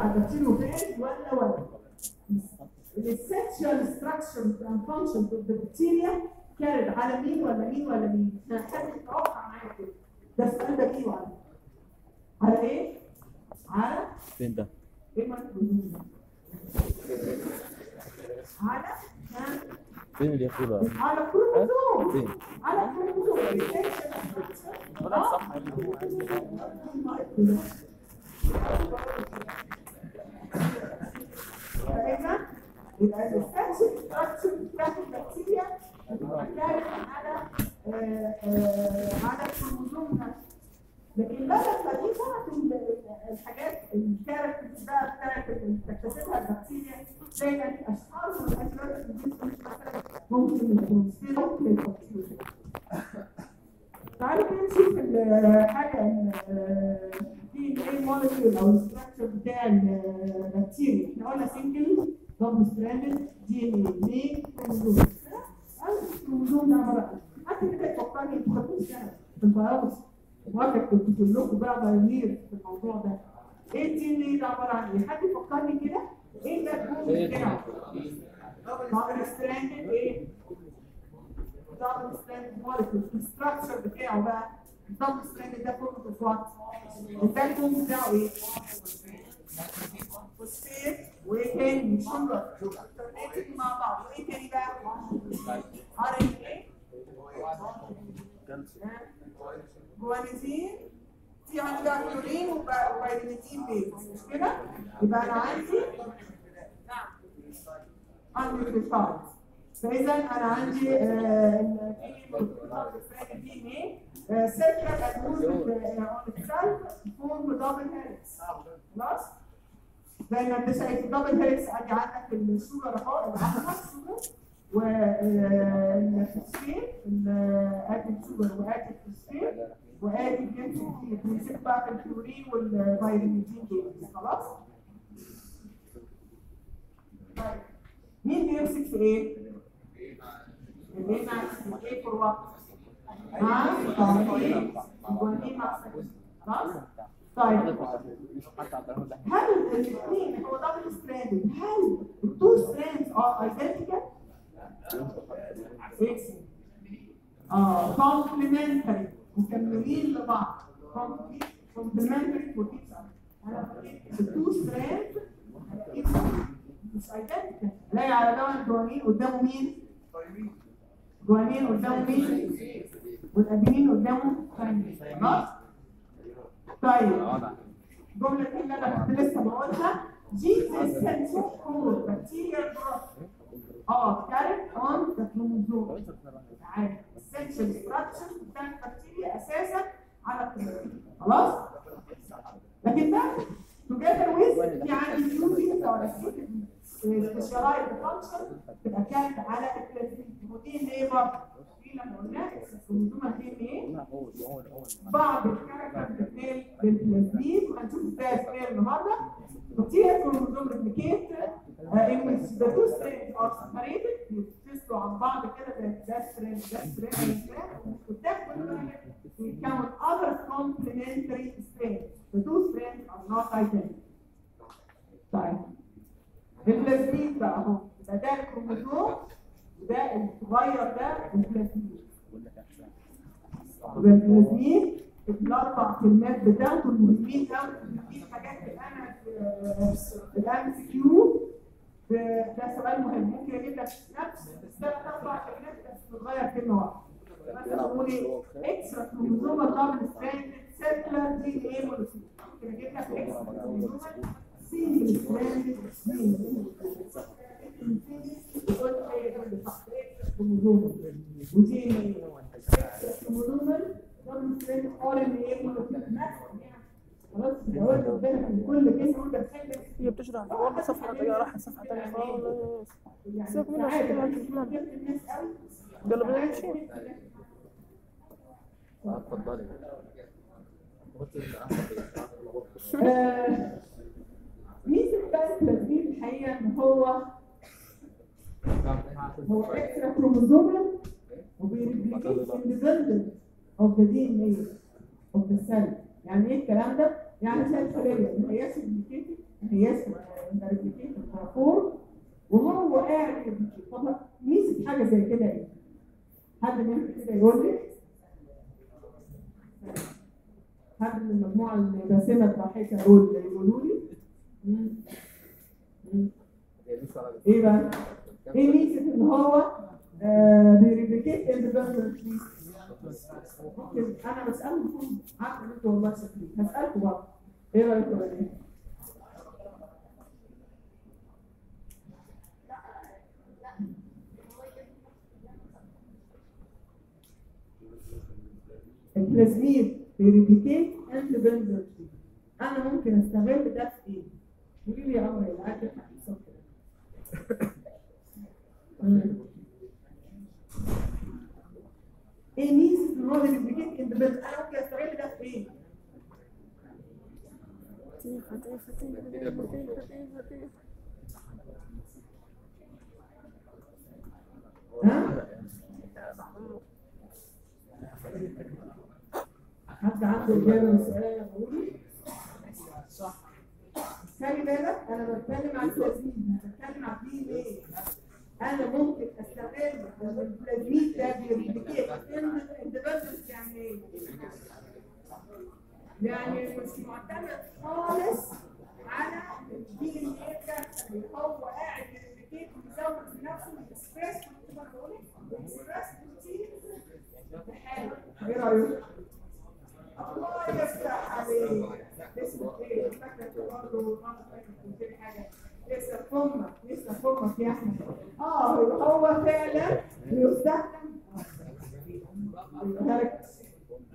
بتاع البكتيريوفاج ولا ولا السكشوال ستراكشر اند فانكشن اوف ذا بكتيريا كانت على مين ولا مين ولا مين؟ انا حد يتوقع معايا كده ده السؤال ده جه على على ايه؟ على فين ده؟ ايه الميكروزوم ده؟ على ها؟ فين اللي ياخدها؟ على كروموزوم فين؟ على كروموزوم السكشوال ستراكشر ولا الصفحة فاهمة؟ يبقى الستراكشر ستراكشر بتاعت البكتيريا كانت على آه، آه، على الكروموزوم نفسه لكن بقى لما دي بقى ال- الحاجات الكاركترز بقى بتاعت اللي بتكتسبها البكتيريا زي الاشخاص والاسرار مثلا ممكن يكون سيرم للبكتيريا تعالوا كده نشوف الحاجه دي ايه مولكيول او الستراكشر بتاع البكتيريا احنا قلنا سنجل دبل ستراندد دي ان ايه كروموزوم الكروموزوم ده عباره عن حتى كده يفكرني انتوا خدتوا سنه في البيولوجي مرة كنت بقول لكم بقى بايونير في الموضوع ده ايه الدي ان ايه ده عباره عن ايه؟ حد يفكرني كده ايه ده الجزء بتاعه؟ دبل ستراندد ايه؟ دبل ستراندد مولكيول الستراكشر بتاعه بقى الدبل ستراندد ده كله في وات الباكبون بتاعه ايه؟ فوسفيت وايه تاني؟ شجر alternating مع بعض وايه تاني بقى؟ ار ان ايه؟ جوانزين في عندها كلورين وبايرينيتين بيز مش كده؟ يبقى انا عندي انيوكليوتايد فاذا انا عندي دي ان ايه سيركل ادموزد اون اتسلف فورم دبل هيلكس خلاص؟ زي ما انت شايف دبل هيلكس ادي عندك الشجر اهو الاحمر شجر والفوسفين ادي الشجر وادي الفوسفين وادي بيمسك بيمسك بقى في الكلورين والفيتامين دي خلاص؟ طيب مين بيمسك في ايه؟ الايه مع ايه فور وات؟ مع الجوانين الجوانين مع السكين. خلاص؟ طيب هل الاثنين هو دبل ستراندد هل التو ستراندز ار ايدنتيكال؟ اه كومبلمنتري مكملين لبعض كومبلمنتري فور ايتش اذر التو ستراندز مش ايدنتيكال الاقي على ده الجوانين قدامه مين؟ جوانين قدامه مين؟ والادينين قدامه ثانيين خلاص؟ طيب الجملة دي اللي أنا كنت لسه بقولها genes essential for bacterial growth are carried on the chromosome عادي essential structure بتاع البكتيريا أساسا على الكروموسوم خلاص؟ لكن ده together with في عندي few genes or specialized function تبقى كانت على البلازميد ودي اللي ايه برضه؟ دي لما قلنا الكروموسوم دي ايه؟ بعض الكاركتر بتتنقل للبلازميد وهنشوف ازاي ازاي النهارده بكتيريا كروموسوم ريبليكيت ان ذا تو سترينز ار سيبريتد بيفصلوا عن بعض كده زي ده سترين ده سترين وده كله يكون other complementary strains the two strains are not identical طيب البلازميد بقى اهو يبقى ده الكروموسوم وده الصغير ده البلازميد يبقى البلازميد الاربع كلمات بتاعته المهمين قوي في حاجات الان الان كيو ده سؤال مهم ممكن اجيب لك نفس الثلاث اربع كلمات بس بتغير كلمه واحده مثلا نقول ايه اكسترا كروموزومال دبل ستراندد سيركلر دي ان ايه مولكيول ممكن اجيب لك اكسترا كروموزومال سنجل ستراندد وقلت ايه ده اللي صح اكسترا كروموزومال ودي ان ايه اكسترا كروموزومال دبل ستراندد ار ان ايه مولكيول خلاص لو قلت قدامك من كل كلمه وانت بتحب هي بتشرح والله صفحة تانية راح صفحة تانية خالص سيبك منها سيبك منها سيبك منها يلا بينا نمشي اتفضلي آه، ميزه بقى التسجيل الحقيقه ان هو هو اكسترا كروموزومال وبيريبليكيت اندبندنت اوف ذا دي ان اي اوف ذا سيل يعني ايه الكلام ده؟ يعني زي الخليه ما هياش ريبليكيتد ما يسمع ريبليكيت فور وهو قاعد يريبليكيت طب ميزه حاجه زي كده ايه؟ حد منكم كده يقول لي حد من المجموعه الباسمه الضاحكه دول يقولوا لي مم. مم. ايه بقى؟ ايه ميزه ان هو آه بيريبليكيت اندبندنتلي ممكن انا بسالكم عارفه ان انتوا والله شاطرين هسالكم بقى ايه رايكم يا بنات؟ البلازميد بيريبليكيت اندبندنتلي انا ممكن استغل ده في ايه؟ قولي لي يا عمري العقل الصف ايه ميزه ان هو بيريبليكيت اندبندنت انا ممكن استغل ده في ايه؟ تيفا تيفا تيفا تيفا تيفا تيفا تيفا ها؟ حد عنده إجابة للسؤال قولي صح خلي بالك أنا بتكلم عن التزميد بتكلم عن دي ليه؟ أنا ممكن أستغل إن التزميد ده بيريبليكيت اندبندنس يعني إيه؟ يعني مش معتمد خالص على الدي ان ايه بتاعته هو قاعد يريبليكيت ويزود في نفسه الاكسبريس الاكسبريس بروتين بحاله ايه رايك؟ الله يفتح عليك لسه ايه فاكر برضه فاكر حاجه لسه فمك لسه فمك يا احمد اه هو فعلا بيستخدم ركز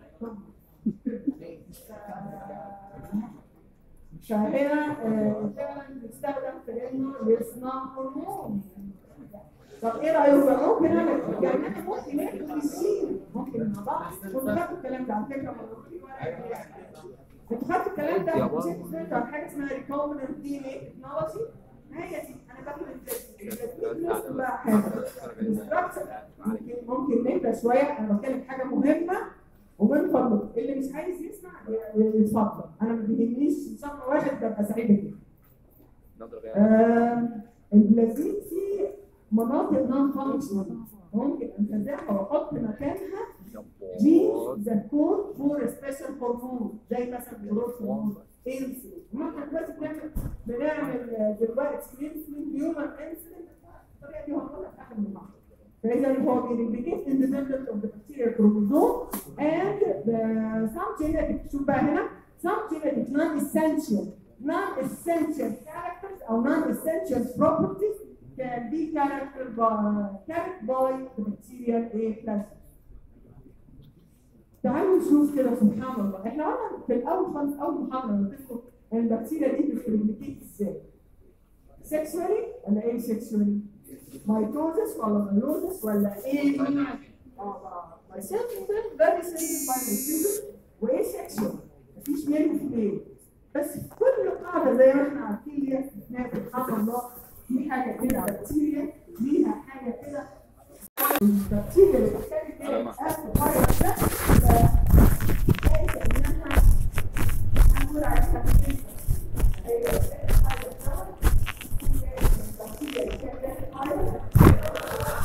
فهنا آه، فعلا بيستخدم في انه يصنع هرمون طب ايه رايك بقى؟ ممكن اعمل يعني انا ممكن اكل بالسين ممكن مع بعض كنت خدت الكلام ده على فكره مرة في ورقة كده. كنت خدت الكلام ده كنت سمعت عن حاجه اسمها ريكومبنت دي ان اي تكنولوجي هي دي انا باخد التدريب نفس بقى حاجه الاستراكشر ممكن ممكن نهدى شويه انا بتكلم حاجه مهمه ومن فضلك اللي مش عايز يسمع ي- يتفضل انا ما بيهمنيش ان شاء الله واحد ببقى سعيده جدا آم، البلازيد في مناطق نون فانكشنال ممكن انتزعها واحط مكانها جينز ذات كود فور سبيشال هرمون زي مثلا جروث هرمون انسولين ممكن دلوقتي بنعمل بنعمل آه، دلوقتي انسولين هيومن انسولين الطريقه دي هنقولها في اخر المحاضره فاذا هو بيريبليكيت independent of the bacterial chromosome and the some genetic شوف بقى هنا some genetic non-essential non-essential characters or non-essential properties can be characterized by carried by the bacterial A plasmid. تعالوا نشوف كده سبحان الله احنا قلنا في الاول خالص اول محاضره قلت لكم ان البكتيريا دي بتريبليكيت ازاي؟ سكشوالي ولا ايه سكشوالي؟ مايتوزس ولا مايوزس ولا ايه؟ اه مايسيلز فيري سيمبل مايسيلز وايه سكشوال؟ مفيش ميل وفيميل بس في كل قاعده زي ما احنا عارفين ليها استثناء سبحان الله في حاجه كده بكتيريا ليها حاجه كده البكتيريا اللي بتحتاج كده اسف فايروس ده فهي كانها هنقول عليها كده ايوه حاجه كده البكتيريا اللي كانت فايروس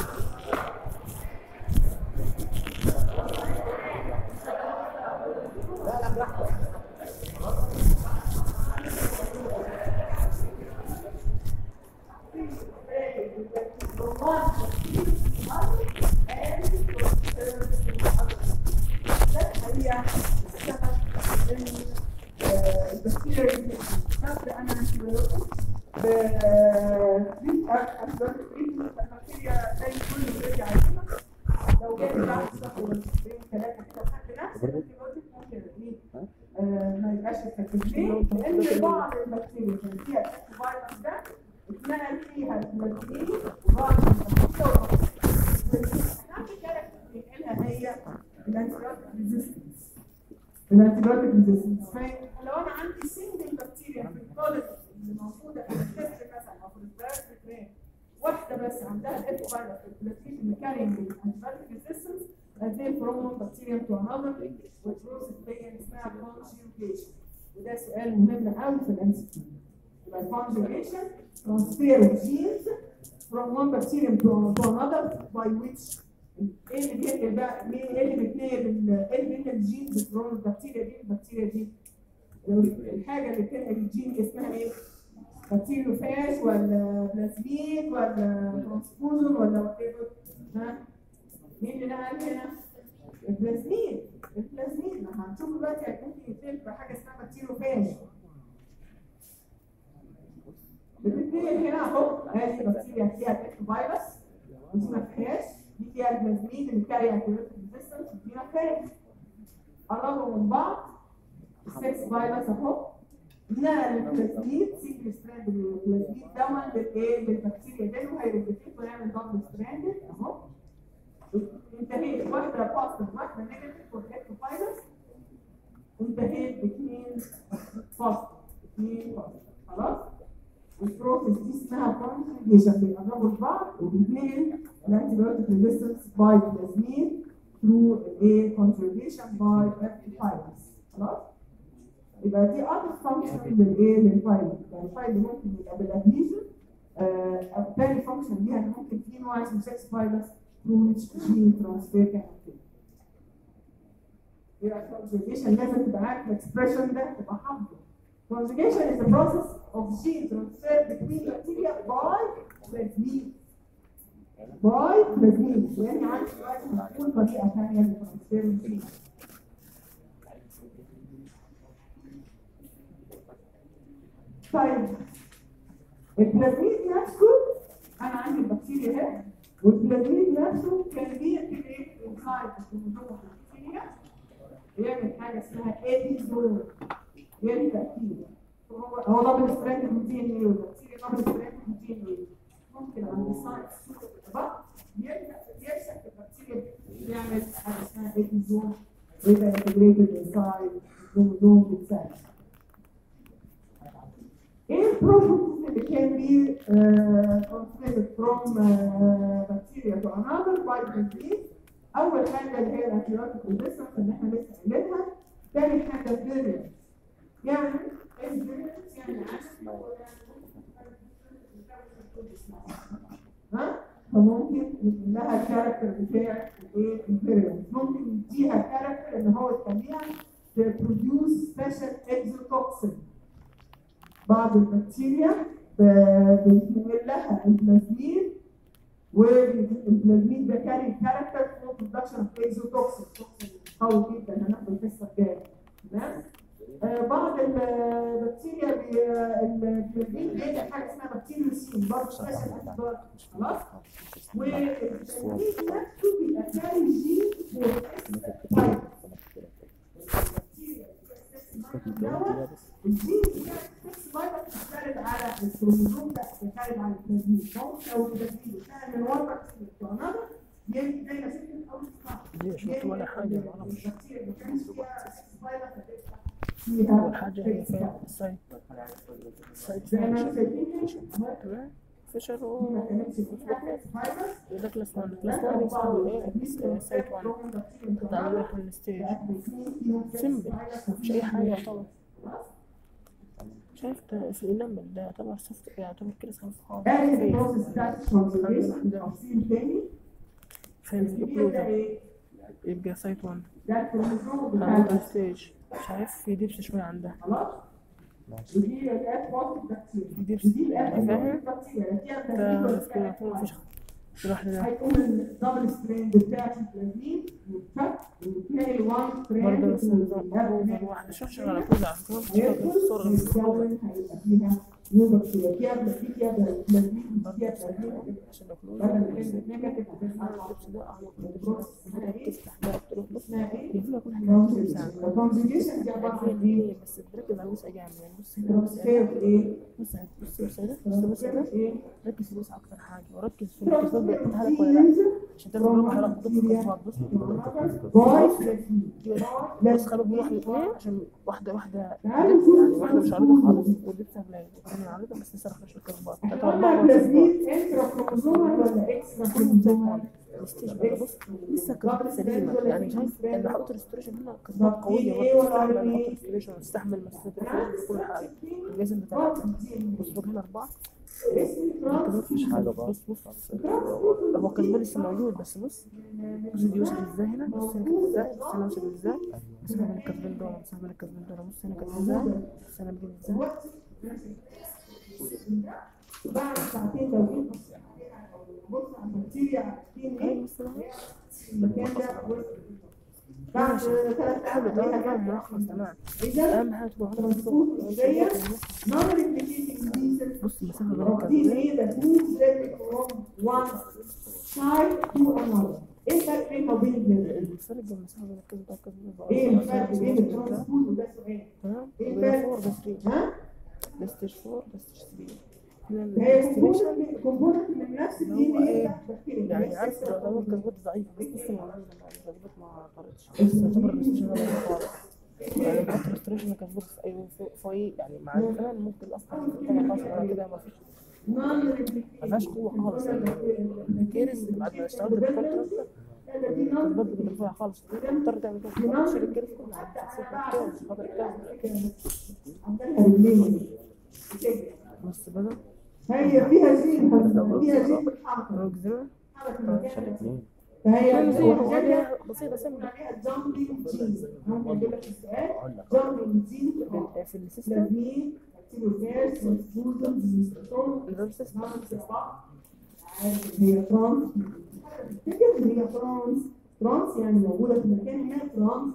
لو جاي بعد شهر وشهرين ثلاثه كده وحد نفس الانتيبيوتيك ممكن ايه آه، ما يبقاش افكتيف ليه؟ لان بعض البكتيريا اللي فيها الفيروس ده اتنقل فيها البكتيريا وبعض البكتيريا اهم كاركتر بينقلها هي الانتيبيوتيك ريزيستنس الانتيبيوتيك ريزيستنس فلو انا عندي سنجل بكتيريا في الكولج اللي موجوده في الكتف مثلا او في البريسبترين واحده بس عندها الاف فيروس البلاتيك اللي كارينج الانتيبيوتيك ريزيستنس اديه فروم one bacterium to another والبروسيس دي اسمها conjugation وده سؤال مهم قوي في الام سي كيو يبقى conjugation transfer of genes from one bacterium to, to another by which ايه اللي بينقل بقى مين ايه اللي بيتنقل ال- ايه اللي بينقل الجينز from البكتيريا دي للبكتيريا دي الحاجه اللي بتنقل الجين اسمها ايه؟ بكتيريوفاج ولا بلازميد ولا ترانسبوزون ولا وات ها مين اللي نقل هنا؟ البلازميد البلازميد ما هنشوف دلوقتي ممكن يتنقل بحاجه اسمها بكتيريوفاج بتتنقل هنا اهو ادي بكتيريا فيها فيروس ودي ما فيهاش دي فيها البلازميد اللي كاري انتيبيوتيك ريزيستنس ودي ما فيهاش قربوا من بعض السكس فيروس اهو نقل البلازميد سنجل ستراند البلازميد دون للايه للبكتيريا دي وهيريبليكيت ويعمل دبل ستراند اهو انتهيت واحده بوزيتيف واحده نيجاتيف فور فيروس انتهيت باثنين بوزيتيف اثنين بوزيتيف خلاص البروسيس دي اسمها كونجيشن بيقربوا لبعض وبيتنقل الانتيبيوتيك ريزيستنس باي بلازمين ثرو الايه كونجيشن باي فيروس خلاص يبقى دي اذر فانكشن للايه للفايل يعني الفايل ممكن يبقى بالادهيشن آه تاني فانكشن ليها ان ممكن في نوع اسمه سكس فايروس ثرو ويتش جين ترانسفير كان كده يبقى conjugation لازم تبقى عارف الاكسبريشن ده تبقى حافظه Conjugation is the process of gene transfer between bacteria by plasmid. By plasmid. يعني عندي دلوقتي هتكون طريقة ثانية لترانسفير الجين. طيب البلازميد نفسه انا عندي البكتيريا اهي والبلازميد نفسه كان بيعمل ايه؟ انسايد الكروموسوم البكتيريا بيعمل حاجه اسمها اديزول غير التأكيد هو هو دبل ستراند من دي ان ايه والبكتيريا دبل ستراند من دي ان ايه ممكن عند الساينس بقى يبدا يرسم البكتيريا يعمل حاجه اسمها اديزول ويبقى انتجريتد انسايد الكروموسوم بالسايد ايه البروسيس اللي كان بي transmitted from uh, bacteria to another by disease اول حاجه اللي هي الانتيبيوتيك ريزيستنس اللي احنا لسه قايلينها تاني حاجه الفيرينس يعني الفيرينس يعني ها فممكن يكون لها الكاركتر بتاع الايه الفيرينس ممكن يديها كاركتر ان هو يخليها تبروديوس سبيشال اكزوتوكسين بعض البكتيريا بيتنقل لها البلازميد والبلازميد ده كاري كاركتر فور برودكشن اوف اكزوتوكسين توكسين قوي جدا هناخده الحصه الجايه تمام آه، بعض البكتيريا بي- البلازميد بيعمل حاجه اسمها بكتيريوسين برضه سبيشال انتيبيوتيك خلاص والبلازميد نفسه بيبقى كاري جين فور دوت الجين بتاع السكس فايبر بيشتغل على الكروموسوم ده بيشتغل على البلازميد ممكن لو البلازميد بيشتغل من وان بكتيريا تو انذر يجي زي ما شفت اول دي مش مكتوب ولا حاجة ما اعرفش البكتيريا اللي كانت فيها سكس فايبر هتبقى اول فيها حاجة هي فيها السايت السايت زي ما فيها انتم شايفين تمام فيشر دي و ما كانتش فيها سكس فايبر يقول لك كلاس 1 كلاس 1 بيساوي ايه سايت 1 تعمل واحد من الستيج سمبل مفيش اي حاجة يعتبر شايف ده في الانامل ده يعتبر سوفت يعتبر كده خفيف خالص ادي فين البروسيس بتاعت الكونجوجيشن تفصيل تاني فين الكبير ده الابلود ايه؟ يبقى سايت 1 ده الكروموسوم بتاع عندها البكتيريا. ستيج شايف في ديبس شوية عندها خلاص ودي الاف بوزيتيف بكتيريا ديبس ودي الاف فاهم بوزيتيف بكتيريا فيها ده بلازميد في يعتبر مفيش يروح لده هيكون الدبل ستراند بتاعت البلازميد والفك وتلاقي وان ستراند برضه نفس النظام أبروفر واحدة شوف شغالة كل على فكرة هيدخل بتشتغل الصورة اللي في الأبروفر هيتكون هيبقى فيها نيو بكتيريا فيها بلازميد فيها بلازميد مش فيها بلازميد عشان الأبروفر بدل ما كانت نيجاتيف هتبقى اللبس ده أعمق من اللبس تفتح ده تروح بص اسمها ايه؟ يجيب لك كل حاجة لبس conjugation. الكونجوجيشن دي عباره عن ايه؟ هي بس الدرجة ده وسع جامد يعني بص هنا بص ترانسفير هنا ايه؟ بص هنا بص بص هنا بص بص هنا ترانسفير ايه؟ ركز في الوسع أكتر حاجة وركز في الكسبات بيحطها لك ولا لأ عشان تعرف الرقم على خطوط الكسبات بص بس خلوا بين واحدة اتنين عشان واحدة واحدة يعني واحدة مش عارضة خالص والدبسة بلاي والتانية عارضة بس لسه رخش الكسبات تلاتة قلنا أربعة البلازميد انترا كروموزومال ولا اكسترا كروموزومال؟ الستيج بقى بص لسه كسبات سليمة يعني شايف ان حاطط الاستريشن هنا كسبات قوية برضه تستحمل حط الاستريشن وتستحمل مسافة الفوق كل حاجة الجزم بتاعتها بص فوق هنا أربعة الكسبات مش حاجة بص بص هو الكسبات لسه موجود بس بص بص دي وصل ازاي هنا بص هنا كده ازاي بص هنا وصل ازاي بص هنا بين الكسبان دول بص هنا بين الكسبان دول بص هنا كده ازاي بص هنا بين ازاي بعد ساعتين لو جيت بص على البكتيريا فين ايوه ايه بص بقى المكان ده بص بعد ثلاث حلو ده ساعات ده ملخص تمام اذا اهم حاجة تبقى واخدة بالصوت non replicating lesions بص المسافة بين of الكسبان DNA that moves readily from one side to another. ايه الفرق بين ما بين ال- الفرق بين المسافة بين الكسبان والكسبان ايه الفرق بين الترانسبوز وده سؤال تمام إيه وده الفرق؟ فور ده ثري ها؟ ده ستيج فور ده ستيج ثري هنا هي الاستريشن كومبوننت من نفس الدي ان ايه بتاع البكتيريا يعني عارف تعتبر كسبات ضعيفة بس لسه موجودة الكسبات ما طارتش بس يعتبر الاستريشن ده ضعيف خالص يعني بحط الاستريشن كسبات في اي في اي يعني مع الزمن ممكن اصلا طبعا خلاص على كده ما فيش ما فيهاش قوة خالص الكيرز بعد ما اشتغلت بالكونتراكت الكسبات بتبقى رفيعة خالص تضطر تعمل كده تشيل الكيرز كلها عشان خاطر الكيرز بس بدل هي فيها زين فيها زين بالحركه الأكزيما عشان الاثنين فهي يعني زيرو الحاجة وهذه بسيطة سمبل عليها jumping genes. هم بيجيب لك السؤال jumping genes اه. في السيستم لازمين bacterial transfusions ميستوزوم النظام سيستم هي ترانس تفتكر ان هي ترانس ترانس يعني موجوده في مكان ما ترانس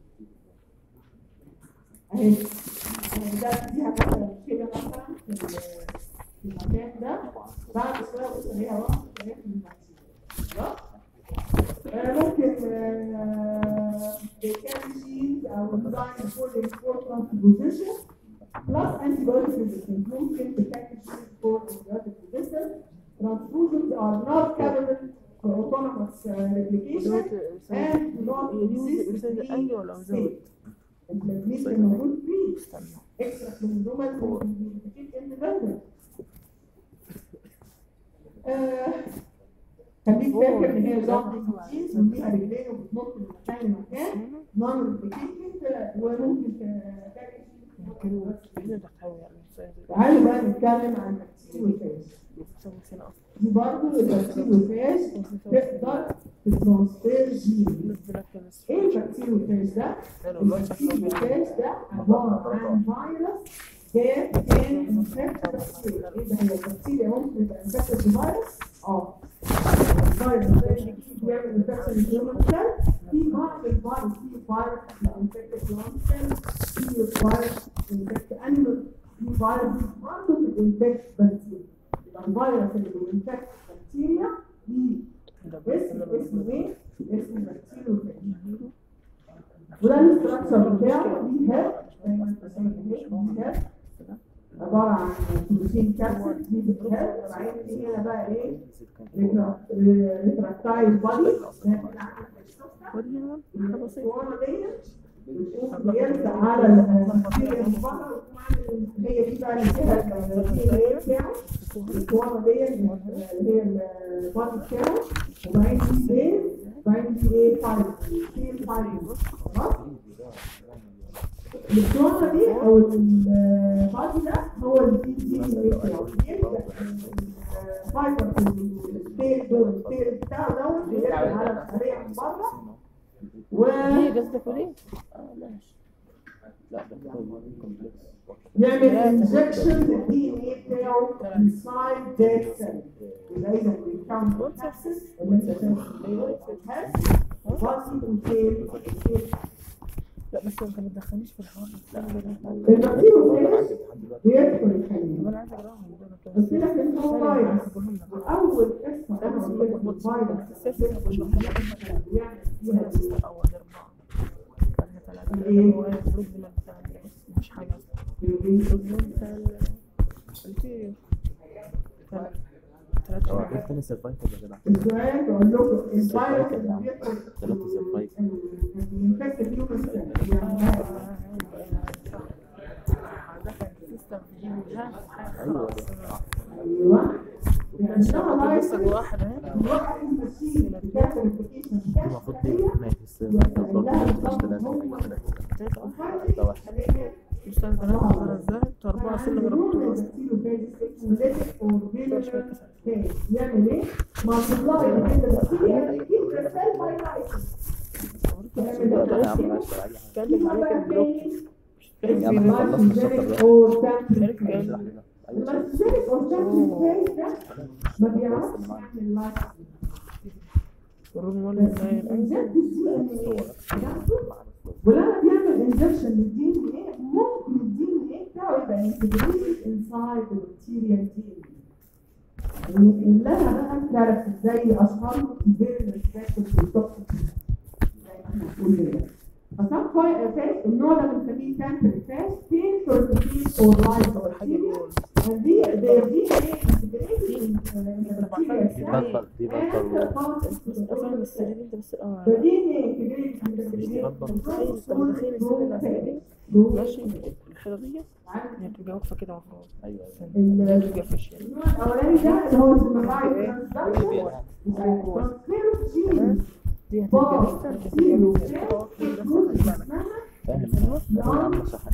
اهي يعني ده دي مثلا كده مثلا في ال- في المكان ده بعد شويه بص هي راحت هي في المكان خلاص آه، ممكن كالسيوم او enzyme for the important position plus antibiotic resistance ممكن تتاكد for antibiotic resistance transfusions are not capable for autonomous uh, replication and do not هي دي exist مثل الأنجي ولا مزود؟ التلميذ كان موجود فيه استنى extra chromosomal independent آه، خليك فاكر ان هي ضغط جينز وليها رجلين وبتنط من مكان لمكان نون ريبليكيتد وممكن تلاقي ممكن هنا تحاول يعني زي تعالوا بقى نتكلم عن البكتيريوفاج بتسوي سنة أصلا دي برضه البكتيريوفاج تقدر تترانسفير جين ايه البكتيريوفاج ده؟ البكتيريوفاج ده عباره عن فيروس that can infect bacteria. ايه ده هي البكتيريا ممكن تبقى infected بفيروس؟ اه الفيروس ده بيعمل infection للهيومن سيل في بعض الفيروس في فيروس infected human cell في فيروس infect animal في فيروس برضه بتنفكت بكتيريا يبقى الفيروس اللي بينفكت بكتيريا ليه اسم اسمه ايه؟ اسمه بكتيريوفاج وده الاستراكشر بتاعه ليه هيد زي ما انت شايف اهي ليه هيد عبارة عن بروتين كابسيد دي بالهيد وبعدين في هنا بقى ايه؟ ريتراكتايل بادي ودي هنا حاجة بسيطة الاسطوانة ديت بتقوم بيرجع على البكتيريا من بره وتقوم عامل هي دي بقى اللي فيها البروتين ايه بتاعه الاسطوانة ديت اللي هي البادي بتاعه وبعدين في بيز وبعدين في ايه فايل في الفايل خلاص الاسطوانة دي او البادي ده هو اللي فيه دي اللي بتاعه يبدأ الفايبر الستيل دول الستيل بتاعه دوت بيرجع على الخلية من بره و هي قصدك ودي؟ اه ماشي لا ده كومبلكس يعمل انجكشن للدي ان ايه بتاعه inside dead cell يبقى اذا بيكون وات سكسس اللي انت شايفه بادي وتيل لا بس انت ما تدخلنيش في الحوار لا البكتيريا بيدخل الخلية طب انا عايز اقراهم قلت لك ان هو فيروس واول قصه لا بس انا قلت لك الفيروس بيعمل فيها ايه؟ اول اربعة بعد ثلاثة هو البروجرام بتاع ال- مش حاجة البروجرام بتاع ال- الانتيريور ثلاثة هو أربعة. ايه تاني سيرفايكل يا جدع؟ السؤال بقول لكم الفيروس اللي بيدخل ثلاثة سيرفايكل الانفكتد هيومن سيل يعني كان في جيبي مش عارف حاجه ايوه خلاص ايوه كان لسه جوا واحد اهي المفروض دي ماشي السنة برضه مش ثلاثة تلاتة واحد ثلاثة واحد مش ثلاثة ثلاثة ثلاثة ازاي؟ انتوا أربعة سنة جربتوا أصلا يعمل ايه؟ multiply يا عم لا اشتغل عليها اتكلم عليك البلوك يا عم احنا خلصنا الشابتر ده اشرح لنا ايوه ما بيعرفش يعمل لايك الروم ولا ازاي ولما بيعمل انجكشن للدي ان ايه ممكن الدي ان ايه بتاعه يبقى انتجريتد انسايد البكتيريا دي ان وينقل لها بقى كاركتر زي اشخاص فيري ريسبكتد بالتوكسيك زي ما احنا بنقول كده فسام فاس النوع ده بنسميه تامبر فاس بين فورتيفيس اور لايف أول حاجة بيقول دي دي دي انتجريتد دي بطل دي بطل أفهم السرير انت بس الأول فدي انتجريتد متخيل انت متخيل السن اللي هتلاقيه ماشي الحاجة دي هي بتبقى واقفة كده المفروض ايوه السن بتبقى فيش يعني النوع الاولاني ده اللي هو السمرايز ترانسدكشن دي هتبقى لسه بتبقى لسه فاهم انا يا عم صح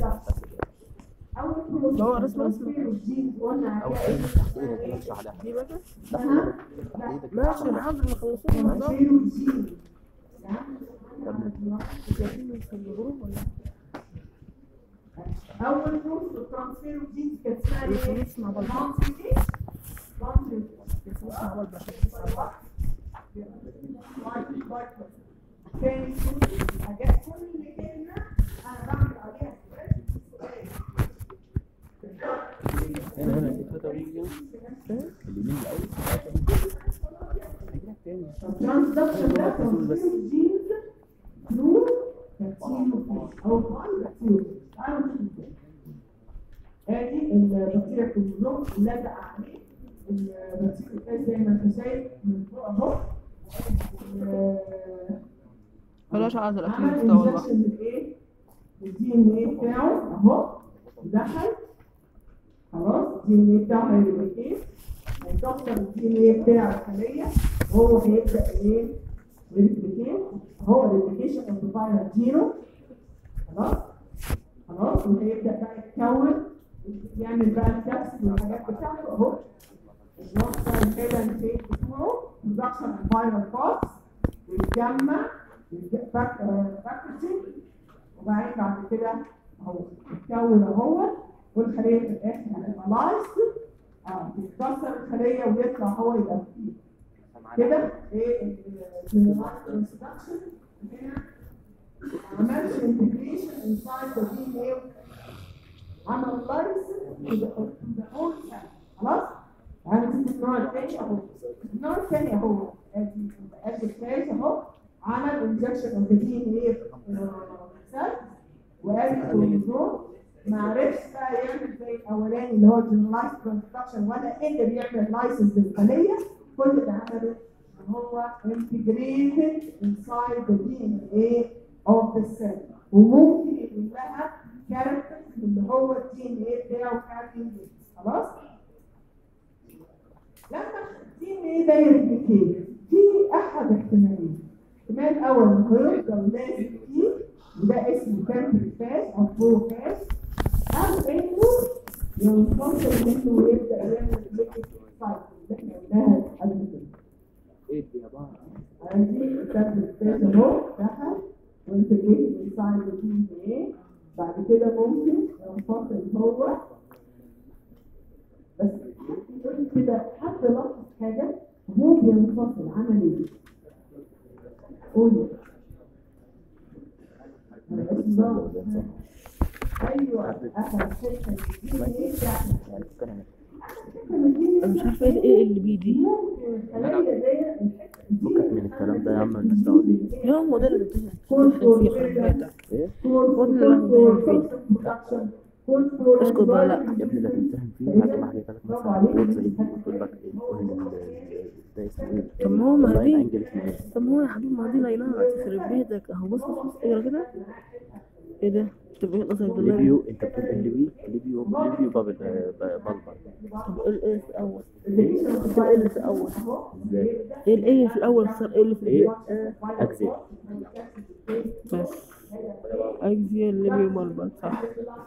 هو رسم رسم اول حاجه تحت ايدك كده اشرح لها دي بقى تحت ايدك تحت ايدك ماشي الحمد لله خلصنا الموضوع جايين في الجروب ولا اول كورس الترانسفير جينز كانت اسمها ايه؟ الفلوس مع بعض Laundry. الفلوس مع بعض عشان كان كل حاجات كل كلمة أنا بعمل عليها هنا هنا في ثلاثة ويجي اليمين الاول هيجيلك تاني transduction ده transfer genes through bacteriophage أو by bacteriophage تعالوا نشوف ازاي. ادي البكتيريا كروموزوم لازق عليه البكتيريا زي ما انت شايف من فوق اهو آه، بلاش عايز الأكل عمل المستوى والله انجكشن للايه؟ للدي ان ايه بتاعه اهو دخل خلاص الدي ان ايه بتاعه هيريبليكيت هيكسر الدي ان ايه بتاع الخليه وهو هيبدا ايه؟ يريبليكيت اهو الريبليكيشن اوف ذا جينو خلاص خلاص وهيبدا بقى يتكون يعمل بقى الكبس والحاجات بتاعته اهو النقطة الفعلا في بتوعه production of viral parts ويتجمع باكجينج وبعدين بعد كده اهو يتكون اهو والخلية في الاخر هتبقى لايست اه تتكسر الخلية ويطلع هو يبقى فيه كده ايه الانستراكشن هنا ما عملش انتجريشن انسايد ذا دي ان ايه عمل لايست ذا هول خلاص يعني نشوف النوع الثاني اهو النوع الثاني اهو ادي ادي الثالث اهو عمل انجكشن اوف دي ان ايه سيل وادي الكروموزوم ما عرفش بقى يعمل زي الاولاني اللي هو جنرالايز كونستراكشن ولا قدر يعمل لايسنس للخليه كل اللي عمله ان هو انتجريتد انسايد ذا دي ان ايه اوف ذا سيل وممكن يقول لها كاركترز اللي هو الدي ان ايه بتاعه كاركترز خلاص لما الدي ان ايه ده يريبليكيت في احد احتمالين الاحتمال الاول ان هو يفضل لازق فيه وده اسمه كامبل فاس او فلو فاس او انه ينفصل منه ويبدا يعمل ليكيد سايكل اللي احنا قلناها قبل كده ايه دي يا بابا عندي الكامبل فاس اهو دخل وانتجريت انسايد الدي ان ايه بعد كده ممكن ينفصل هو بس يقول كده حد لاحظ حاجه وهو بينفصل عمل ايه؟ قولي أنا بس ضابط. ايوه اخذ حته دي ايه بتاعت كلام انا مش عارفه ايه ايه اللي بيه دي ممكن الخلايا دي الحته دي فكك من الكلام ده يا عم الناس دي يا هو ده اللي بتاعي كل فيه خرب بيتك ايه اسكت بقى لا يا ابني لا تمتحن فيه حاجه ما حكيت لك مثلا كود زي دي بتقول لك ايه وهن ده اسمه ايه طب ما هو ما دي انجل اسمه ايه طب ما هو يا حبيبي ما دي لاينات يخرب بيتك اهو بص بص بص اقرا كده ايه ده طب ايه قصدك بالله ليبيو انت بتقول الليبي ليبيو ليبيو بابل آه، ب- بلبل طب ايه الايه في الاول ايه ايه اللي في الاول ازاي ايه الايه اللي في الاول اختار ايه اللي في ايه الايه اكزيل بس اجزي الليبي بلبل صح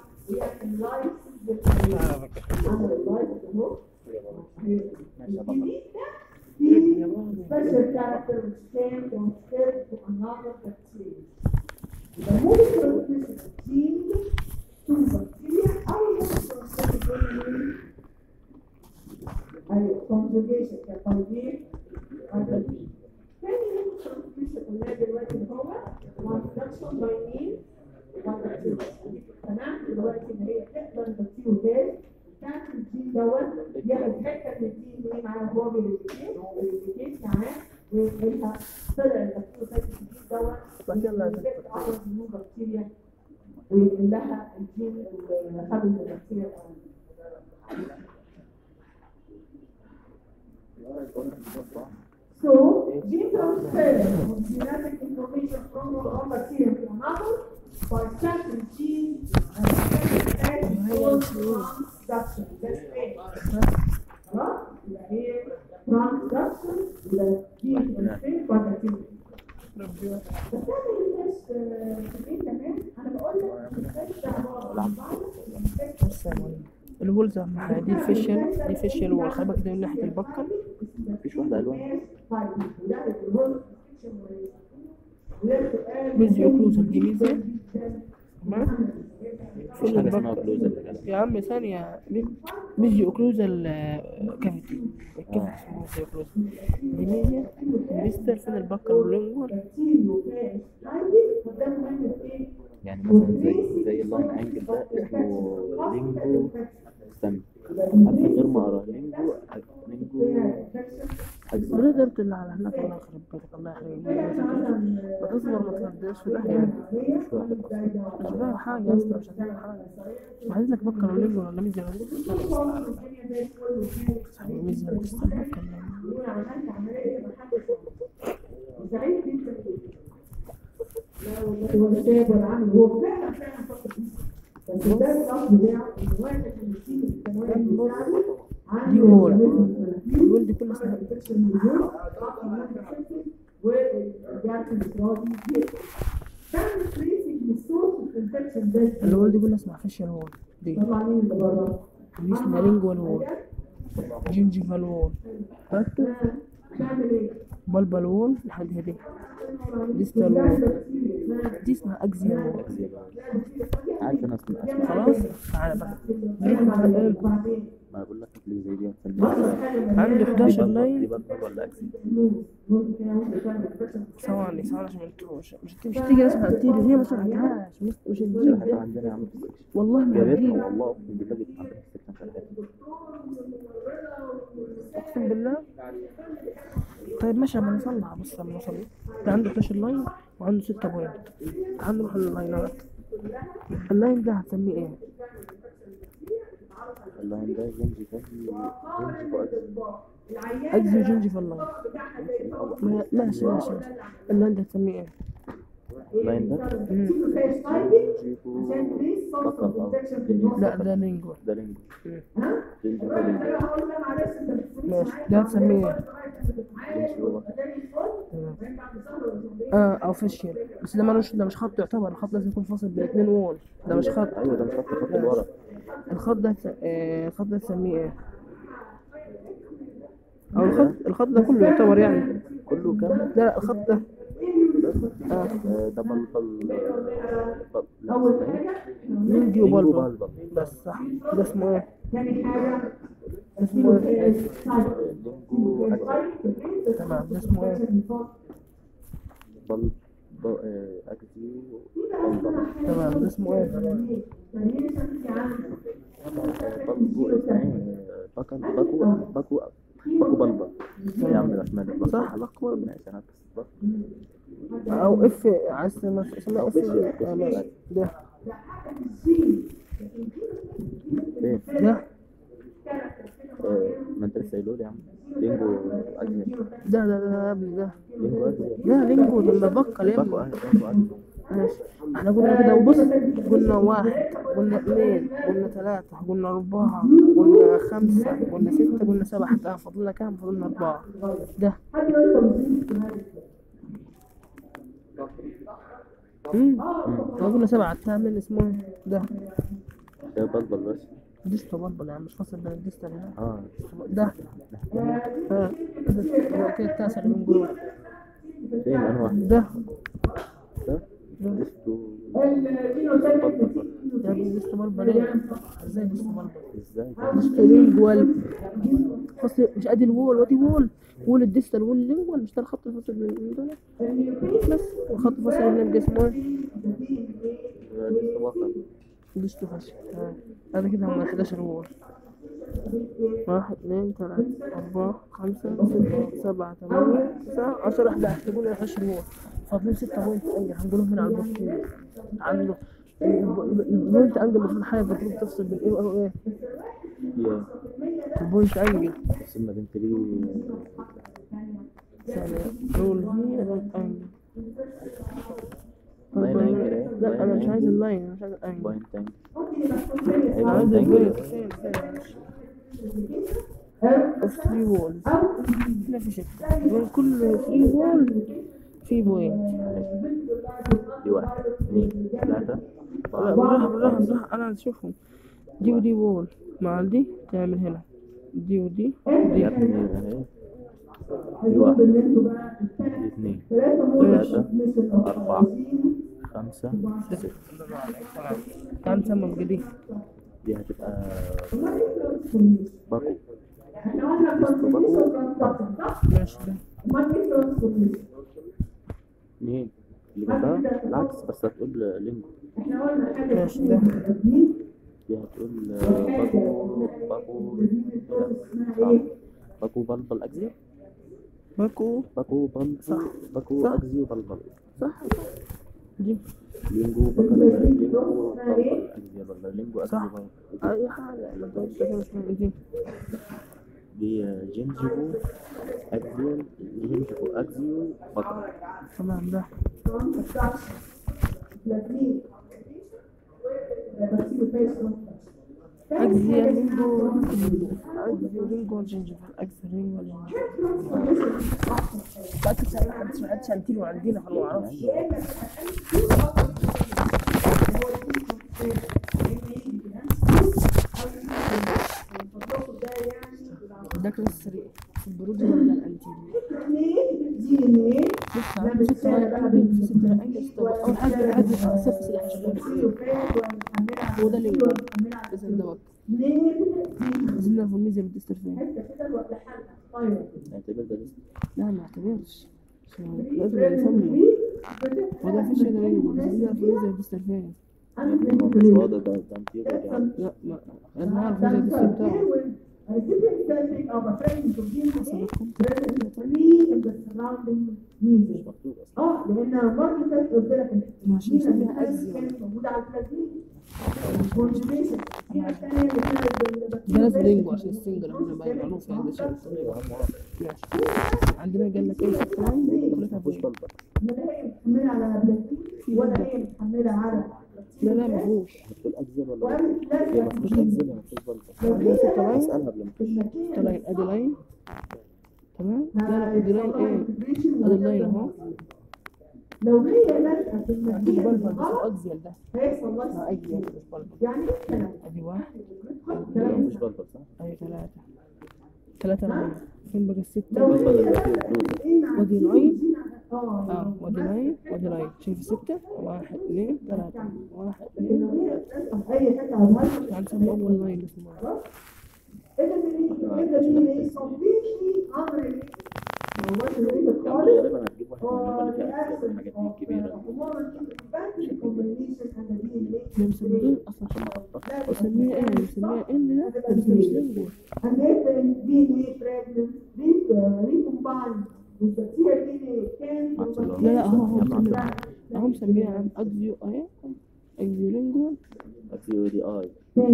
special character which can transfer to another bacteria. The most transmission gene to bacteria أو transmission أي conjugation كتوجيه تاني نوع transmission قلنا دلوقتي اللي هو transduction by means تمام دلوقتي ان هي تقدر تطير جاز كانت الجين دوت ياخد حته من الجين ايه معاه هو بيريبيكيت بيريبيكيت معاه وينقلها طلع البكتيريا بتاعت الجين دوت بعد يلا وينفكت اعراض من بكتيريا وينقل لها الجين اللي خده من البكتيريا So, gene transfer of genetic information from one bacteria to another by certain genes and certain transduction. That's it. خلاص؟ يبقى هي transduction يبقى gene transfer by bacteria. بس انا مش ايه كمان انا بقول لك الانفكت ده عباره عن فيروس الولز اهم حاجه دي الفيشل دي فيشل وول خلي بالك ده من ناحيه البكر مفيش واحدة ألوان ميزيو كلوزر دي ميزة تمام مفيش فين حاجة اسمها البكر بلوزة اللي جنب يا عم ثانية ميزيو اوكلوزال كافيتي الكافيتي اسمه ميزيو اوكلوزال دي ميزيا ميستر فين البكر واللينجوال يعني مثلا زي زي اللاين انجل ده اسمه لينجو استنى حتى غير ما اقرا لينجو لينجو اكزيل ولا قدرت اللي على هناك الله يخرب بيتك الله يخرب بيتك ما تصبر ما تردش في الأحيان مش واحد مش فاهم حاجة أصلا مش هتعمل حاجة مش عايز لك بكر واللينجوال ولا ميزيا صحيح ميزيا تستر بكر هو الشاب ولا عامل هو فعلا فعلا فقط بس ده الأصل بتاعه إن واحد من السين الثانوية بتاعته عنده دي وول. organism الولد دي كلها اسمها infection من الجول ورجعت الإفرادي دي تعمل tracing للسورس اوف انفكشن ده الولد دي كلها اسمها فيشل وول دي طبعا مين اللي بره؟ دي اسمها لينجوال وول جينجيفال وول ركز تعمل ايه؟ بلبل وول لحد هدي ديستال وول دي اسمها اكزيال وول اكزيل عارف انا اسمه اسمه خلاص تعالى بقى دي اسمها ايه بعدين ما انا بقول لك اللي زي دي هتسميها عندي دي 11 بلبل- دي لاين بلبل ولا اكزيل ثواني ثواني عشان ما انتهوش مش مش تيجي اسمها تيجي هي ما شرحتهاش مش مش شرحتها هتجيب عندنا يا عم في السكشن والله ما جابتها هتجيب والله اقسم بالله جبت عندنا في السكشن شرحتها اقسم بالله طيب ماشي اما نصلح بص اما نصلح ده عنده 11 لاين وعنده 6 بوينت تعال نروح لللاينات اللاين ده هتسميه ايه؟ اللاين ده جنجي فاهم جنجي واكزيل اجزي وجنجي في اللاين ما- ماشي ماشي ماشي اللاين ده هتسميه ايه؟ اللاين ده مم. جنجي بطل او لا ده لينجوال ده لينجو مم. جنجي ولينجو ماشي ده هتسميه ايه؟ جنجي هو تمام. اه او فيشيال بس ده مالوش ده مش خط يعتبر الخط لازم يكون فاصل بين اتنين وول ده مش خط ايوه ده مش خط خط اللي ورا الخط ده هتس- آه، الخط ده تسميه ايه؟ او الخط الخط ده كله يعتبر يعني كله كام لا لا الخط ده اه آه، ده بلبل بل- لا اسمه ايه؟ لينجي لينجو وبلبل بلبل بس صح ده اسمه ايه؟ تاني حاجة اسمه ايه؟ لينجو اكزيل تمام ده اسمه ايه؟ بل ب- آه، اكزيل بلبل تمام ده اسمه ايه؟ بلبو اسمه ايه؟ بكر باكو باكو باكو بلبل يا عم الاسماء دي صح بقول ماشي انا بس او اف عايز تسمى- اسمها اف آه، ماشي. ده فين؟ ده آه، ما انت لسه قايله لي يا عم لينجو اكزيل ده ده ده يا ابني ده لينجو اكزيل ده لينجو لما بقى باكو لما أكزيل، باكو اكزيل ماشي احنا قلنا كده وبص قلنا واحد قلنا اثنين قلنا ثلاثة قلنا أربعة قلنا خمسة قلنا ستة قلنا سبعة كام فضلنا كام فضلنا أربعة ده امم احنا قلنا سبعة الثامن اسمه ده ده بلبل بس ديستو برضه يعني مش فاصل بين الديستو اللي هنا. اه ده ها كده كده التاسع اللي بنقول فين انواع ده ده ديستو يا ابني ديستو برضه ليه؟ ازاي ديستو برضه؟ ازاي ديستو لينجوال فصل مش ادي الوول وادي وول وول الديستال وول لينجوال مش ده الخط الفاصل بين دول بس الخط الفاصل اللي نبقى اسمه ايه؟ ده ديستو وصل ديستو فاصل ها. هذا كده هم 11 وول واحد اثنين ثلاثة أربعة خمسة ستة سبعة ثمانية تسعة عشرة 11 تقول 11 وول فاضلين ستة بوينت أنجل هنقولهم هنا على البوكسين عنده البوينت أنجل المفروض حاجة المفروض تفصل بين إيه وإيه هي البوينت أنجل ثم بنت لي ثانية رول هي بوينت أنجل لاين أنجل إيه؟ لا أنا مش لاين عايز أنجل. اللاين أنا مش عايز الأنجل بوينت انجل أنا عايز بوينت البوينت انجل فين فين اوف 3 وولز هنا في ستة بين كل 3 وول في بوينت دي واحد اثنين ثلاثة لا أربعة بالراحة بالراحة بالراحة أنا أشوفهم دي ودي وول مع دي تعمل هنا دي ودي دي ابني اهي دي واحد دي اثنين ثلاثة أربعة خمسة ستة تعال نسمى بقى دي دي هتبقى باكو ديستو باكو ماشي ده اثنين اللي جنبها بالعكس بس هتقول لينجو ماشي ده دي هتقول باكو باكو لا صعب باكو بلبل أجزي باكو باكو بل صح. باكو صح. أجزي بلبل صح دي لينجو بكر لينجو بلبل أجزي ولا لينجو أجزي صح. بلبل أي حاجة ما تقولش كده مش مهم دي دي جينجيبو أجزيو جينجيبو أجزيو بكر تمام ده أجزي رينجو أجزي رينجو جينجيفر أجزي رينجو جينجيفر بأكد ساعة محدش محدش هنتيله عندنا فأنا معرفش ده كان السريع في البرود ولا الأنتيريور بص عنده ستة لاين أنجل في ستة لاين أنجل ستة لاين. أول حاجة الحد السفس اللي احنا شغالين فيه هو ده اللي يبقى لازم ده وقت لازم نعرف الميزة بالدستر فين اعتبر ده لسه لا ما اعتبرش عشان لازم نسمي هو ده مفيش حاجة رينجو لازم نعرف الميزة بالدستر فين مش واضح ده ده انتيرو يعني لا ما لازم نعرف الميزة بالدستر بتاعه مش مكتوب أصلا اه لان المره اللي فاتت قلت لك ان عشان نسميها أجزية. كانت موجوده على البلازمين الكونجوجيشن الحاجه الثانيه اللي كانت ده لازم رينجو عشان السنجل عندنا باين معروف يعني ده شيء طبيعي. ماشي عندنا قال لك ايه ست لاين ثلاثة مش بوينت بلبل لا هي متحمله على بلازمين ولا هي متحمله على لا لا مفهوش هتقول أجزية ولا وقالت لا؟ هي لا ما فيش أجزية ما فيش بلبل عندنا ستة لاين اسألها قبل ما في المكان ستة لاين ادي لاين تمام لا لا ادي لاين ايه ادي اللاين اهو لو هي لازقه في مفيش المكان بلبل بس غلط اجزيال ده هيحصل ما لها اجزيال مش بلبل يعني ايه الكلام ادي واحد مش بلبل صح؟ ادي ثلاثة ثلاثة لاين فين بقى الستة بلبل اللي فيه فلوس ودي لاين اه اه ودي لاين ودي لاين شايف ستة واحد اثنين ثلاثة واحد لو اثنين هي لازقه في اي حته على الهايبر تعال نسمي اول لاين اسمه يعني غالبا هتجيب واحد من اللغة اللي فيها أجزية والحاجات دي كبيرة احنا مسميين اصلا مسميها ايه مسميها ان ده بس مش لينجو لا لا هو هو مسميها هو مسميها عن اكزيو ايه اكزيو لينجو أجزية دي آي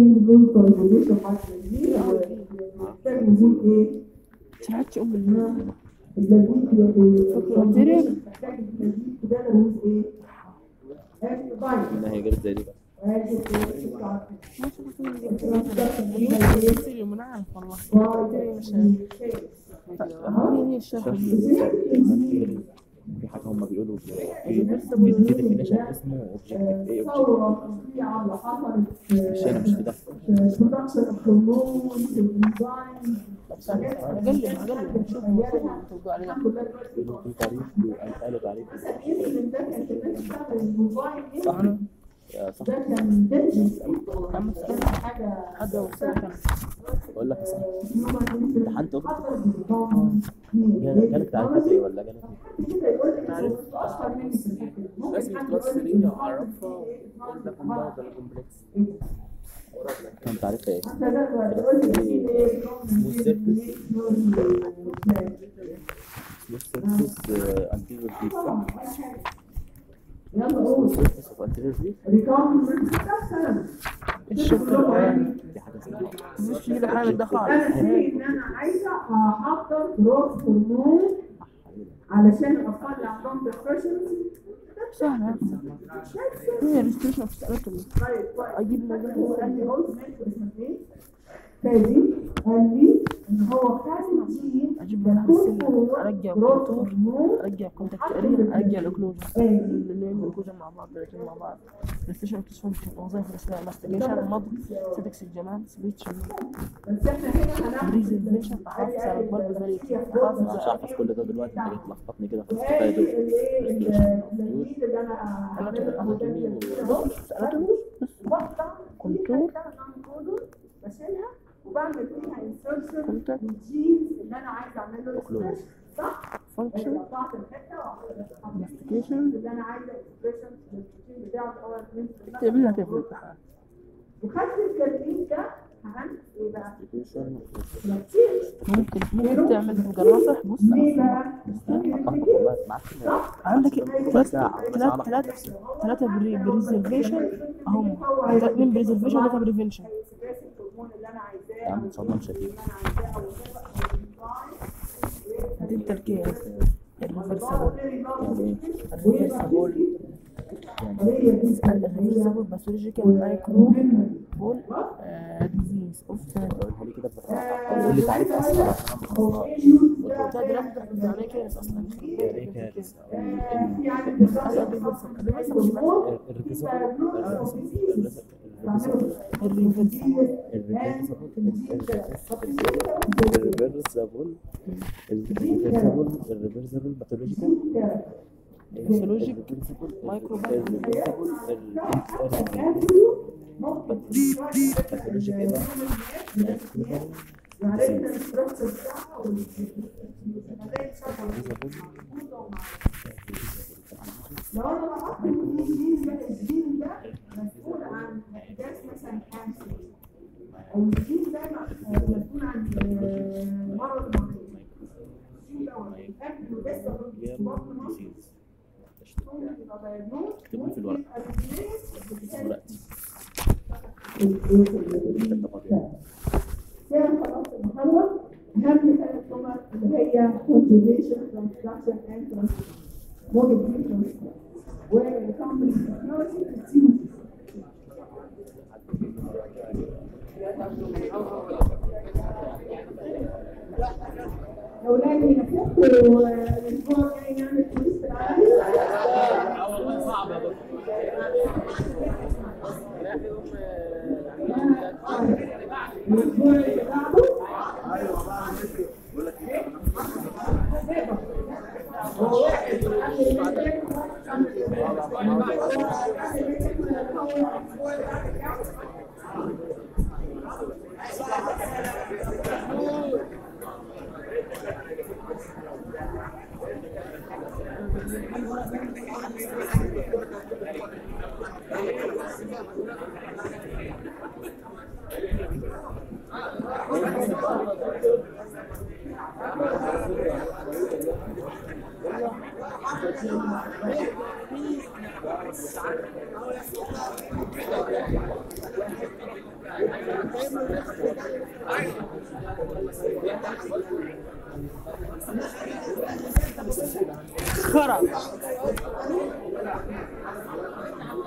شرحتش ام الله لا هي جابت زي دي بقى ماشي بس أنا جبت اليوم من عارف والله قلت لي مش هي هي الشرح في حاجة هم بيقولوا في في ديفينيشن اسمه اوبجكتيف ايه مش انا مش في ده هقلب هقلب شوف المفروض توقع عليها بيقولوا في تعريف قالوا تعريف صح أنا يا صح عم تسأل حاجة وصلت بقول لك يا صاحبي امتحنت اختك جالك تعريفات ايه ولا جالك ايه؟ اسم كلاس 3 اعرفها ولا كومباوند ولا كومبلكس كان تعريفها ايه؟ سموث سيرفيس انتيريور فيو صح؟ سموث سيرفيس اوف انتيريور فيو الشكر دي حاجة اسمها مش في حاجة ده خالص انا سي ان انا عايزه احضر جروث هرمون علشان الاطفال اللي عندهم ديبرشن سهلة هي ريستريشن في سألته أجيب هو مجال قال لي قلت ماشي اسمه ايه؟ فادي قال لي ان هو خد جين أجيب لها السلة أرجع الكونتور أرجع كونتاكت اريا أرجع الأوكلوجن اللي هي الأوكلوجن مع بعض الاتنين مع بعض ريستريشن اكتشفون وظائف الأسنان ماستيجيشن مضغ سيدكس الجمال سبيتش بس احنا هنا هناخد بريزنتيشن أحافظ على البلب فاليتي انا أحافظ مش على عارف كل ده دلوقتي انت جيت لخبطني كده في ايه التفايدل الجديد اللي انا اناتومي سألته بقطع كنترول بشيلها وبعمل فيها انسرشن كونتاكت الجينز اللي انا عايزه اعمله أوكلوجن. صح؟ فانكشن قطعت الحته وحطيت ماستيجيشن اللي انا عايزه اكسبريشن للروتين بتاعه الاول اكتب لها كيف الامتحان وخدت التدريب ده عملت ايه بقى؟ ابلكيشن كتير ممكن ممكن تعمل في الجرافة بص ليه بقى؟ والله معاك عندك ثلاث ثلاث ثلاث ثلاثة بري بريزرفيشن هم اثنين بريزرفيشن وثلاثة بريفنشن الهرمون اللي انا عايزاه يا عم صدام شديد اللي انا عايزاه او دي التركيز الريفرسبل يعني الريفرسبل ايه يعني الريفرسبل باثولوجيكال مايكرو بول ديزيز اوف قولها لي كده بالراحه قول لي تعريف اسهل عشان انا مخلصهاش ده دلوقتي تحفظ عليه كيس اصلا ايه كارثه الريفرسبل الريفرسبل الريفرسبل باثولوجيكال باثولوجيك مايكرو باثولوجيك ايه بقى؟ لو انا لاحظت ان الجين ده الجين ده مسؤول عن احداث مثلا كانسر او الجين ده مسؤول عن آه، مرض معين الجين ده ولا الاكل ولسه في بطن مصر ممكن يبقى diagnosed، اكتبوا لي في الورق. ممكن يبقى replaced بالتالي ورقتي كده خلاص المحاضرة أهم ثلاث نقط اللي هي conjugation, transduction and modification والcompany security بتسيب يا ولادي نحبوا الأسبوع الجاي نعمل كويس العالي الأسبوع اللي بعده خرا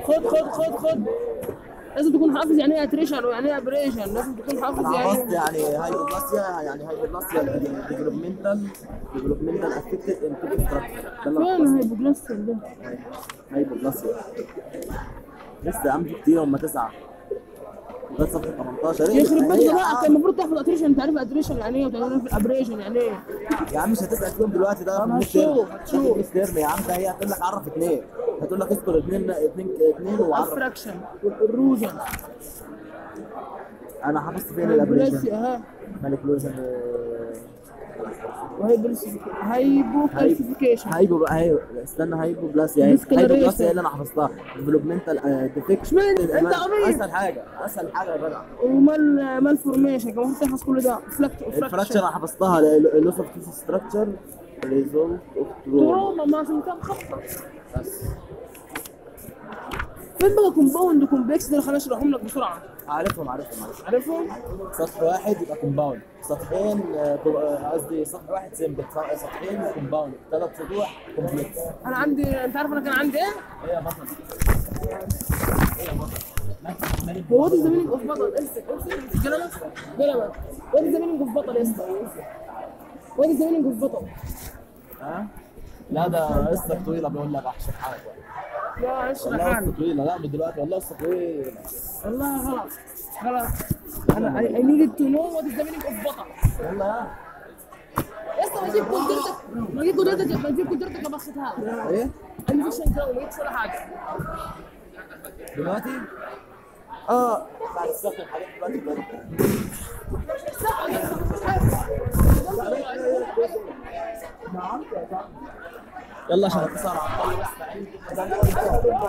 خد خد خد خد لازم تكون حافظ يعني ايه اتريشن ويعني ايه ابريشن لازم تكون حافظ انا يعني حفظت يعني هايبوبلاسيا يعني هايبوبلاسيا ديفلوبمنتال ديفلوبمنتال افكتد انتو ستراكشر ده اللي أنا فين هايبوجلاستر ده حفظته. هايبوبلاسيا لسه يا عم في كتير هم تسعه لغايه صفحه 18 إيه؟ يخرب بيت هي- بقى كان المفروض تاخد اتريشن انت عارف اتريشن يعني ايه وتعرف الابريشن يعني ايه يا عم مش هتسال فيهم دلوقتي ده في طب الميد هتشوف، تيرم. هتشوف. ده في الميد تيرم يا عم ده هي هتقول لك عرف اثنين هتقول لك اذكر اثنين اثنين اثنين وعرف افراكشن والروجن انا حفظت فين الابريشن بلاسي ها مانيبيوليشن هايبو كالسيفيكيشن هايبو بقى هايبو استنى هايبو بلاسيا هاي Discoloration. هايبو بلاسيا هي اللي انا حفظتها ديفلوبمنتال ديفكشن اشمعنى انت عبيط اسهل حاجه اسهل حاجه يا جدع ومال مال فورميشن كان المفروض تحفظ كل ده فلاكت الفراكشر انا حفظتها لوس اوف تيس ستراكشر ريزولت اوف تروما تروما ما عشان كده مخطط بس فين بقى كومباوند وكومبلكس ده اللي خليني اشرحهم لك بسرعه عارفهم عارفهم عارفهم عارفهم؟ سطح واحد يبقى كومباوند سطحين آه، كو- آه، قصدي سطح واحد سمبل سطحين كومباوند ثلاث سطوح كومبلكس انا عندي انت عارف انا كان عندي ايه؟ ايه يا بطل هو وات از ذا مينينج اوف بطل امسك امسك قلمك قلمك وات از ذا مينينج اوف بطل يا اسطى وات از ذا مينينج اوف بطل ها لا ده قصه طويله بيقول لك احسن حاجه لا اشرح والله قصه عني طويله لا من دلوقتي والله قصه طويله والله غلط غلط انا I, I needed to know what is the meaning of بطل يلا يا يا اسطى ما تجيب قدرتك ما تجيب قدرتك ما تجيب قدرتك ابسطها ايه انا فيكشن كراون ما جبتش ولا حاجه دلوقتي اه بعد السخن الحاجات دلوقتي دلوقتي. يلا عشان اتصل على عبد الله بس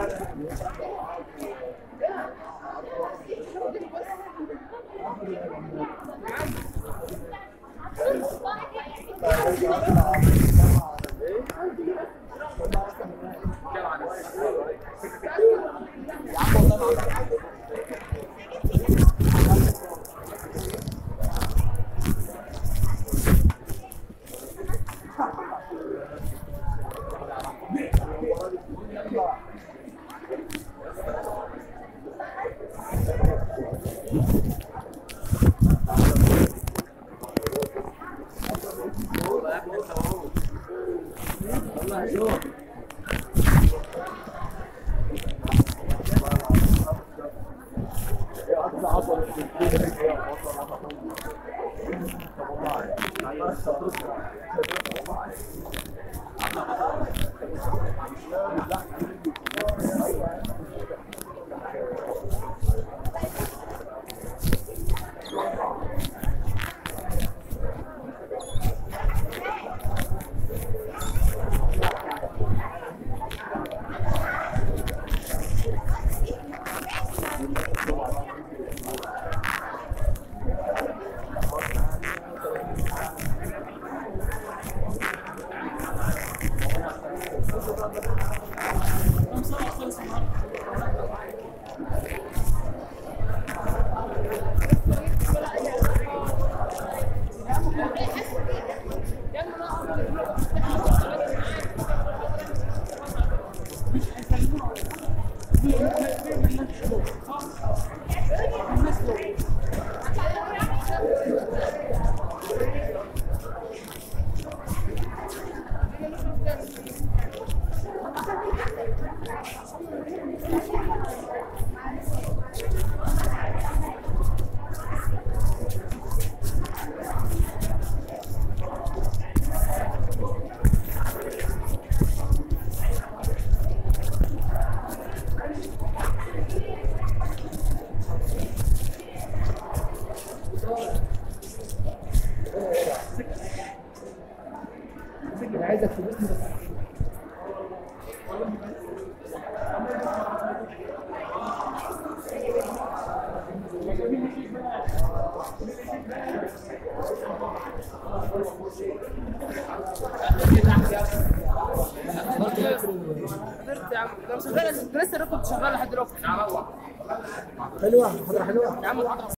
عايزك تبص بس قدرت يا عم ده شغال انت لسه الركب شغال لحد دلوقتي حلوه محاضره حلوه يا عم الحضره